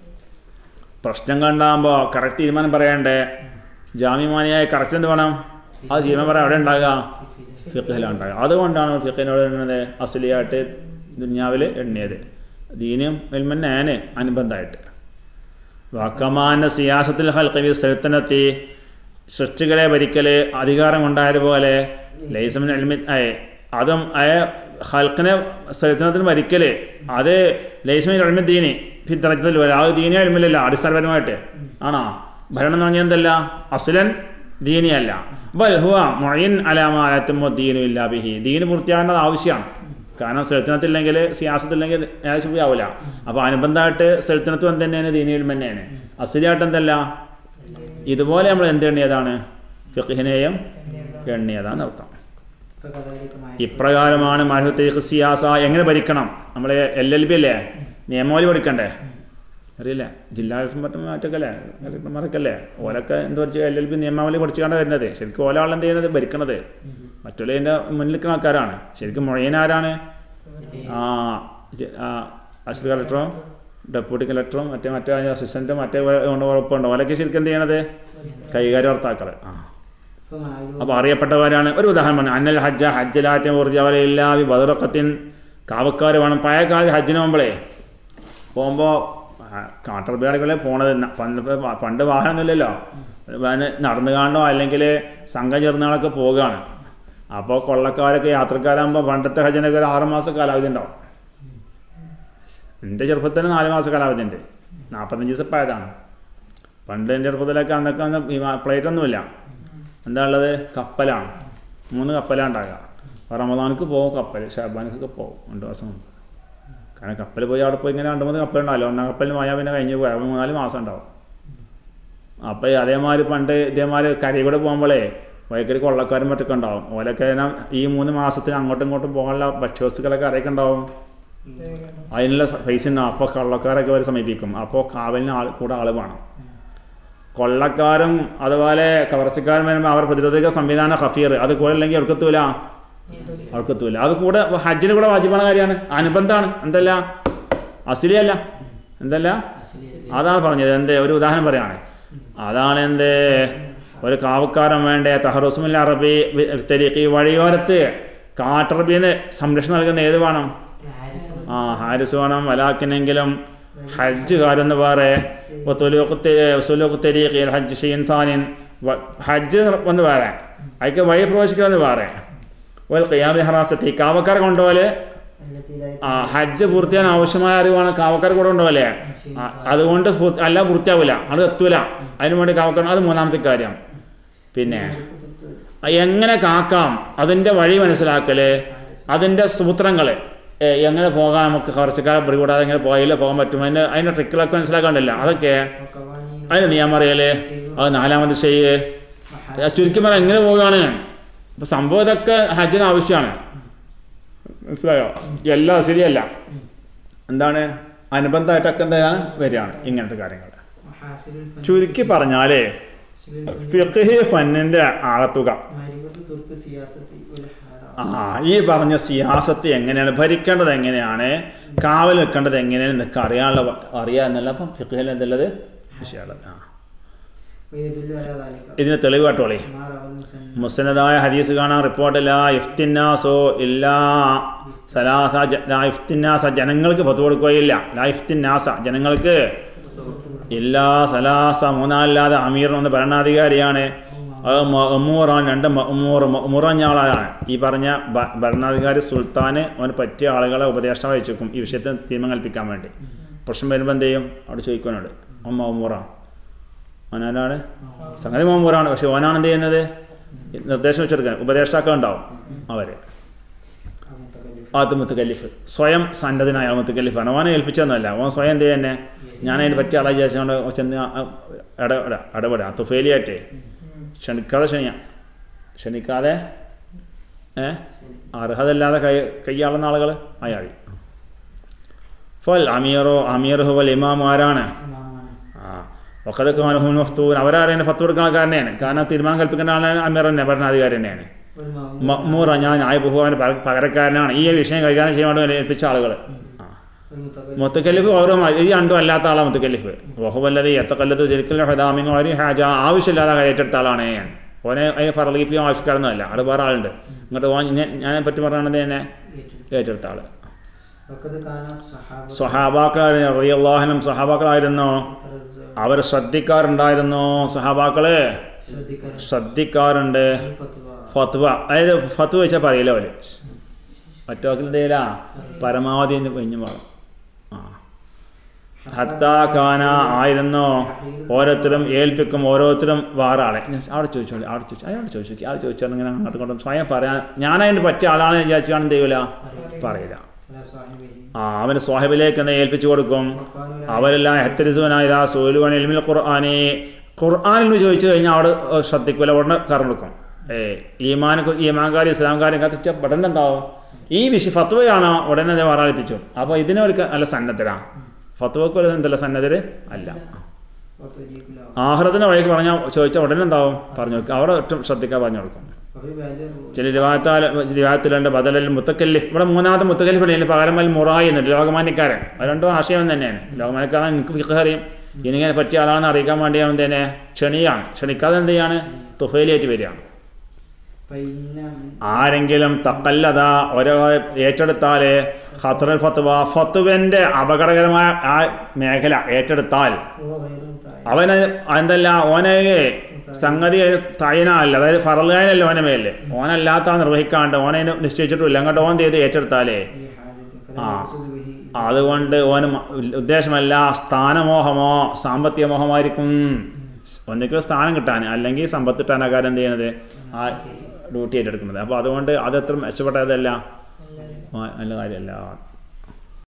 പ്രശ്നം കണ്ടാകുമ്പോൾ കറക്റ്റ് തീരുമാനം പറയണ്ടേ ജാമ്യമാനിയായ കറക്റ്റ് എന്ത് വേണം അത് തീരുമാനം പറയാൻ അവിടെ ഉണ്ടാകുക ഫിഖിലാണ് ഉണ്ടാകുക അതുകൊണ്ടാണ് ഫിഖിനോട് എണ്ണത് അസലിയായിട്ട് ദുന്യാവിൽ എണ്ണിയത് ദീനും എൽമന്നാണ് അനുബന്ധമായിട്ട് വാക്കമാന സിയാസത്തിൽ ഹൽക്കവി സ്ഥലത്തിനെത്തി സൃഷ്ടികളെ ഭരിക്കൽ അധികാരം ഉണ്ടായതുപോലെ ലൈസമിൻ എൽമി ആയ അതും ആയ ഹൽക്കിനെ സ്ഥലത്തിനത്തിന് ഭരിക്കൽ അത് ലൈസമിൻ എൽമി ദീനി ഫിദ്രജത്തിൽ വരും ആ ദീനി എൽമില്ലല്ല അടിസ്ഥാനപരമായിട്ട് ആണോ ഭരണം എന്ന് പറഞ്ഞാൽ എന്തല്ല അസുലൻ ദീനിയല്ല ബൽ ഹുവ മൊയിൻ അലാമാലത്തുമോ ദീനു ഇല്ലാ ബിഹി ദീന് പൂർത്തിയാകുന്നത് ആവശ്യമാണ് കാരണം സ്ഥലത്തിനത്തില്ലെങ്കിൽ സിയാസത്തില്ലെങ്കിൽ ഏകദേശം ആവില്ല അപ്പോൾ അനുബന്ധമായിട്ട് സ്ഥലത്തിനത്ത് എന്ത് തന്നെയാണ് ദീനിയിൽ തന്നെയാണ് അസുലിയായിട്ട് എന്തല്ല ഇതുപോലെ നമ്മൾ എന്ത് എണ്ണിയതാണ് ഫിഖിനെയും എണ്ണിയതാണ് അർത്ഥം فكذلك ما ഇപ്രകാരമാണ് മഹത്തീഖ് സിയാസ എങ്ങനെ ഭരിക്കണം നമ്മൾ എൽ എൽ ബി അല്ലേ നിയമാവലി പഠിക്കണ്ടേ അറിയില്ലേ ജില്ലാ കളക്ടർ മറ്റും മറ്റൊക്കെ അല്ലേ കളക്ടർമാരൊക്കെ അല്ലേ ഓലൊക്കെ എന്താ വെച്ചാൽ എൽ എൽ ബി നിയമാവലി പഠിച്ചുകൊണ്ടാണ് വരുന്നത് ശരിക്കും ഓല ആളെന്ത് ചെയ്യുന്നത് ഭരിക്കണത് മറ്റുള്ള ഇതിൻ്റെ മുന്നിൽ നിൽക്കുന്ന ആൾക്കാരാണ് ശരിക്കും മുഴയൻ ആരാണ് ആ ജ- ആ അസിസ്റ്റന്റ് കളക്ടറും ഡെപ്യൂട്ടി കളക്ടറും മറ്റേ മറ്റേ അസിസ്റ്റൻറ്റും മറ്റേ കൊണ്ട് ഉറപ്പുണ്ട് ഓലൊക്കെ ശരിക്കും എന്ത് ചെയ്യണത് കൈകാര്യം ഭർത്താക്കൾ ആ ഇപ്പം ആയുർവേദ അപ്പോൾ അറിയപ്പെട്ടവരാണ് ഒരു ഉദാഹരണം പറഞ്ഞു അന്നൽ ഹജ്ജ ഹജ്ജലാറ്റം ഊർജാവല ഇല്ലാവി ബദറക്കത്തിൻ കാവക്കാർ വേണം പഴയ കാലത്ത് ഹജ്ജിന് പോകുമ്പോഴേ പോകുമ്പോൾ കാട്ടർബിയാളികളെ പോണത് ന- പണ്ട് ഇപ്പൊ പണ്ട് വാഹനമൊന്നുമില്ലല്ലോ വന്ന് നടന്നു കാണോ അല്ലെങ്കിൽ സംഘം ചേർന്നാളൊക്കെ പോവുകയാണ് അപ്പോൾ കൊള്ളക്കാരൊക്കെ യാത്രക്കാരാകുമ്പോൾ പണ്ടത്തെ ഹജ്ജിനൊക്കെ ഒരു ആറ് മാസം കാലാവധി ഉണ്ടാവും എൻ്റെ ചെറുപ്പത്തിന് നാല് മാസം കാലാവധി ഉണ്ട് നാൽപ്പത്തഞ്ച് ദിവസം പായതാണ് പണ്ട് എൻ്റെ ചെറുപ്പത്തിലൊക്കെ അന്നൊക്കെ അന്ന് വിമാ പ്ലേറ്റൊന്നുമില്ല എന്താ ഉള്ളത് കപ്പലാണ് മൂന്ന് കപ്പലാണ് ഉണ്ടാകുക റമദാനക്ക് പോകും കപ്പൽ ഷാബാനക്കൊക്കെ പോകും രണ്ട് ദിവസം മുമ്പ് കാരണം കപ്പൽ പോയി അവിടെ പോയി ഇങ്ങനെ രണ്ട് മൂന്ന് കപ്പലുണ്ടാവല്ലോ ഒന്നാം കപ്പലിന് പോയാൽ പിന്നെ കഴിഞ്ഞ് പോയി അപ്പോൾ മൂന്നാല് മാസം ഉണ്ടാവും അപ്പോൾ അതേമാതിരി പണ്ട് ഇതേമാതിരി കരയിൽ കൂടെ പോകുമ്പോഴേ വൈക്കരി കൊള്ളക്കാരും മറ്റൊക്കെ ഉണ്ടാവും ഓലൊക്കെ ഇങ്ങനെ ഈ മൂന്ന് മാസത്തിന് അങ്ങോട്ടും ഇങ്ങോട്ടും പോകാനുള്ള ഭക്ഷ്യവസ്തുക്കളൊക്കെ അരയൊക്കെ ഉണ്ടാവും അതിനുള്ള സ- പൈസ ഉണ്ടാവും അപ്പോൾ കൊള്ളക്കാരൊക്കെ അവർ സമീപിക്കും അപ്പോൾ കാവലിന് ആൾ കൂടെ ആൾ വേണം കൊള്ളക്കാരും അതുപോലെ കവർച്ചക്കാരും വരുമ്പോൾ അവർ പ്രതിരോധിക സംവിധാന ഹഫീർ അത് കൂടെ അല്ലെങ്കിൽ എടുക്കത്തൂല അവർക്കെത്തൂല അത് കൂടെ ഹജ്ജിന് കൂടെ വാജിബാണ് കാര്യമാണ് അനുബന്ധമാണ് എന്തല്ല അസിലിയല്ല എന്തല്ല അതാണ് പറഞ്ഞത് എന്തേ ഒരു ഉദാഹരണം പറയാണ് അതാണ് എന്തേ ഒരു കാവക്കാരൻ വേണ്ടേ തഹറുസുമില്ല അറബി തെരീഖ് ഈ വഴിയോരത്ത് കാട്ടറബിന്ന് സംരക്ഷണം നൽകുന്ന ഏത് വേണം ആ ഹാരിസ് വേണം വലാക്കിനെങ്കിലും ഹജ്ജുകാരെന്ന് വേറെ സുലൂഖ് ഹജ്ജ് ഷീൻ താനിൻ വ- ഹജ്ജ് ഒന്ന് വേറെ അതിക്ക് വഴി പ്രവേശിക്കണമെന്ന് വേറെ ഒരു ഖിയാമി ഹറാസത്തി കാവക്കാർ കൊണ്ടുപോലെ ആ ഹജ്ജ് പൂർത്തിയാൻ ആവശ്യമായ അറിവാണ് കാവക്കാർ കൂടെ കൊണ്ടുപോലെ ആ, അതുകൊണ്ട് പൂർത്തി- അല്ല പൂർത്തിയാവില്ല അത് എത്തൂല അതിനു വേണ്ടി കാവക്കാർ അത് മൂന്നാമത്തെ കാര്യം പിന്നെ എങ്ങനെ കാക്കാം അതിൻ്റെ വഴി മനസ്സിലാക്കല് അതിൻ്റെ സൂത്രങ്ങൾ എങ്ങനെ പോകാം നമുക്ക് കുറച്ചുകാലം പിടികൂടാതെ എങ്ങനെ പോയാലേ പോകാൻ പറ്റും അതിൻ്റെ അതിൻ്റെ ട്രിക്കുകളൊക്കെ മനസ്സിലാക്കാണ്ടില്ല അതൊക്കെ അതിന് നിയമം അറിയല് അത് നാലാമത് ചെയ്യ് ചുരുക്കി പറഞ്ഞാൽ എങ്ങനെ പോവുകയാണ് ഇപ്പം സംഭവം ഇതൊക്കെ ഹജ്ജിന് ആവശ്യമാണ് മനസ്സിലായോ എല്ലാം ശരിയല്ല എന്താണ് അനുബന്ധമായിട്ടൊക്കെ എന്താണ് വരികയാണ് ഇങ്ങനത്തെ കാര്യങ്ങൾ ചുരുക്കി പറഞ്ഞാലേ ഫിഖ് ഫന്നിൻ്റെ ആകത്തുക ആ ഈ പറഞ്ഞ സിയാസത്ത് എങ്ങനെയാണ് ഭരിക്കേണ്ടത് എങ്ങനെയാണ് കാവൽ നിൽക്കേണ്ടത് എങ്ങനെയാണ് എന്നൊക്കെ അറിയാനുള്ള വ- അറിയാ എന്നല്ല അപ്പം ഫിഖിൽ എന്തുള്ളത് വിഷയമുള്ളത് ആ ഇതിന് തെളിവ് കേട്ടോളേ മുസനദായ ഹദീസ് കാണാൻ റിപ്പോർട്ടില്ല ഇഫ്തിന്നാസോ ഇല്ലാ സലാസ ജ- ലാ ഇഫ്തിന്നാസ ജനങ്ങൾക്ക് പത്ത് കൊടുക്കുകയില്ല ലാ ഇഫ്തിന്നാസ ജനങ്ങൾക്ക് ഇല്ലാ സലാസ മൂന്നാലില്ലാതെ അമീർ എന്ന ഭരണാധികാരിയാണ് അത് മമ്മൂറാൻ രണ്ട് മമ്മൂർ മമ്മൂറഞ്ഞ ആളാണ് ഈ പറഞ്ഞ ഭ- ഭരണാധികാരി സുൽത്താന് അവന് പറ്റിയ ആളുകളെ ഉപദേഷ്ടാവ് വെച്ചേക്കും ഈ വിഷയത്തിൽ തീരുമാനം കൽപ്പിക്കാൻ വേണ്ടി പ്രശ്നം വരുമ്പോൾ എന്ത് ചെയ്യും അവിടെ ചോദിക്കാനുണ്ട് അവൻ മമ്മൂറാണ് അവനാരാണ് സംഗതി മമ്മൂറാണ് പക്ഷെ ഓനാണ് എന്ത് ചെയ്യുന്നത് നിർദ്ദേശം വെച്ചെടുക്കാൻ ഉപദേഷ്ടാക്കൾ ഉണ്ടാവും അവര് അത് മുത്തുക്കല്ലിഫ് സ്വയം സന്നദ്ധനായ മുത്തുക്കല്ലിഫാണ് ഓനെ ഏൽപ്പിച്ചൊന്നുമല്ല ഓൻ സ്വയം എന്ത് തന്നെ ഞാൻ അതിന് പറ്റിയ ആളെ വിചാരിച്ചുകൊണ്ട് ചെന്ന് ആ- ആ ഇടപെട ഇടപെടുക തുഫേലിയായിട്ടേ ക്ഷണിക്കാതെ ക്ഷണിയാം ക്ഷണിക്കാതെ ഏ അർഹതല്ലാതെ കൈ കൈയാളുന്ന ആളുകൾ അയാൾ ഫൽ അമീറോ അമീർ ഹുവൽ ഇമാം ആരാണ് ആ ഒക്കതൊക്കെ മനഹുൻ മഫ്തൂൻ അവരാണ് ഫത്ത് കൊടുക്കുന്ന ആൾക്കാരനെയാണ് കാരണം തീരുമാനം കൽപ്പിക്കേണ്ട ആളാണ് അമീർ തന്നെ ഭരണാധികാരി തന്നെയാണ് മഹ്മൂറ ഞാൻ ന്യായ ബഹുവാന് പകരക്കാരനാണ് ഈ വിഷയം കൈകാര്യം ചെയ്യാൻ വേണ്ടി ഏൽപ്പിച്ച ആളുകൾ ആ മുത്തക്കല്ലിഫ് ഓരോ മ- ഈ രണ്ടും അല്ലാത്ത ആളാണ് മുത്തക്കല്ലിഫ് വഹുവല്ലത് എത്തക്കല്ലത്ത് ജലിക്കൽ ഹദാമിൻ ഒരു ഹാജ ആവശ്യമില്ലാതെ കൈ ഏറ്റെടുത്ത ആളാണ് ഞാൻ ഓനെ അതിന് ഫറലീഫിയോ ആവശ്യക്കാരൊന്നുമല്ല അവിടെ വേറെ ആളുണ്ട് ഇങ്ങോട്ട് പോകാൻ ഞാൻ ഞാനെ പറ്റി പറയണത് തന്നെ ഏറ്റെടുത്ത ആള് സ്വഹാബാക്കൾ റളിയല്ലാഹുനും സ്വഹാബാക്കളായിരുന്നു അവർ ശ്രദ്ധിക്കാറുണ്ടായിരുന്നു സ്വഹാബാക്കള് ശ്രദ്ധിക്കാറുണ്ട് ഫത്വ അതായത് ഫത്വ വെച്ചാൽ പറയില്ല അവര് മറ്റോക്കിൽ എന്തെയ്യില്ല പരമാവധി എന്ന് കഴിഞ്ഞു പാടും ആ ഹത്താ ഖാന ആയിരുന്നു ഓരോരുത്തരും ഏൽപ്പിക്കും ഓരോരുത്തരും വേറെ ആളെ ഞാൻ അവിടെ ചോദിച്ചോളി അവിടെ ചോദിച്ചു അയാളോട് ചോദിച്ചു നോക്കി ആൾ ചോദിച്ചാൽ ഇങ്ങനെ അങ്ങോട്ട് കൊണ്ടും സ്വയം പറയാൻ ഞാനതിന് പറ്റിയ ആളാണെന്ന് വിചാരിച്ചാണ് എന്ത് ചെയ്യൂല പറയില്ല ആ അവന് സ്വാഹിബിലേക്ക് എന്ന് ഏൽപ്പിച്ചു കൊടുക്കും അവരെല്ലാം ഹെത്തരിസുവനായതാ സോലുവൻ എൽമിൽ ഖുർആാനെ ഖുർആാനിൽ ചോദിച്ചു കഴിഞ്ഞാൽ അവിടെ ശ്രദ്ധിക്കൂല ഉടനെ കറന്നെടുക്കും ഏ ഈമാൻ ഈമാൻകാരും ഇസ്ലാംകാരും കത്തിച്ച ഉടനെ എന്താവും ഈ വിഷയ ഫത്വയാണോ ഉടനെ അത് വറാളിപ്പിച്ചു അപ്പോൾ ഇതിനെ ഒരു നല്ല സന്നദ്ധരാ ഫത്വക്ക് ഒരു എന്തല്ല സന്നദ്ധര് അല്ല وطريق له ആഹ്റത്തിൻ്റെ വഴിക്ക് പറഞ്ഞാൽ ചോദിച്ചാൽ ഉടനെ എന്താവും പറഞ്ഞു കൊടുക്കും അവിടെ ഒട്ടും ശ്രദ്ധിക്കാൻ പറഞ്ഞു കൊടുക്കും وفي بعد ചില രൂപത്താൽ രൂപത്തിലുണ്ട് ബദലൽ മുത്തക്കല്ലിഫ് ഇവിടെ മൂന്നാമത്തെ മുത്തക്കല്ലിഫ് ഇടയിൽ പകരം അൽ മുറായി എന്നുണ്ട് ലോകമാന്യക്കാരൻ അത് രണ്ടും ആശയം തന്നെയാണ് ലോകമാന്യക്കാരൻ എനിക്ക് ഫിഖ് അറിയും ഇനിങ്ങനെ പറ്റിയ ആളാണെന്ന് അറിയിക്കാൻ വേണ്ടിയാണ് തന്നെ ക്ഷണിയാണ് ക്ഷണിക്കാതെ എന്ത് ചെയ്യാണ് തുഫയിലേറ്റ് വരികയാണ് فإن ആരെങ്കിലും തക്കല്ലത ഒരാളെ ഏറ്റെടുത്താൽ ഖത്തറൽ ഫത്വ ഫത്വന്റെ അപകടകരമായ ആ മേഖല ഏറ്റെടുത്താൽ هو غير متعين അവന് എന്തല്ല ഓനെ സംഗതി തൈനല്ല അതായത് ഫറലായനല്ല ഓനെ മേലെ ഓനല്ലാത്ത നിർവഹിക്കാണ്ട് ഓനെ അതിന് നിശ്ചയിച്ചിട്ടില്ല അങ്ങോട്ട് ഓൻ ചെയ്ത് ഏറ്റെടുത്താലേ لحاجة فلا آه. يقصد به അതുകൊണ്ട് ഓന് മ- ഉദ്ദേശമല്ല സ്ഥാനമോഹമോ സാമ്പത്തിക മോഹമായിരിക്കും ഒന്നിക്കൽ സ്ഥാനം കിട്ടാൻ അല്ലെങ്കിൽ സമ്പത്ത് കിട്ടാൻ കാര്യം എന്ത് ചെയ്യണത് ആ ഡ്യൂട്ടി ഏറ്റെടുക്കുന്നത് അപ്പോൾ അതുകൊണ്ട് അത് എത്ര മെച്ചപ്പെട്ടതല്ല ആ, നല്ല കാര്യമല്ല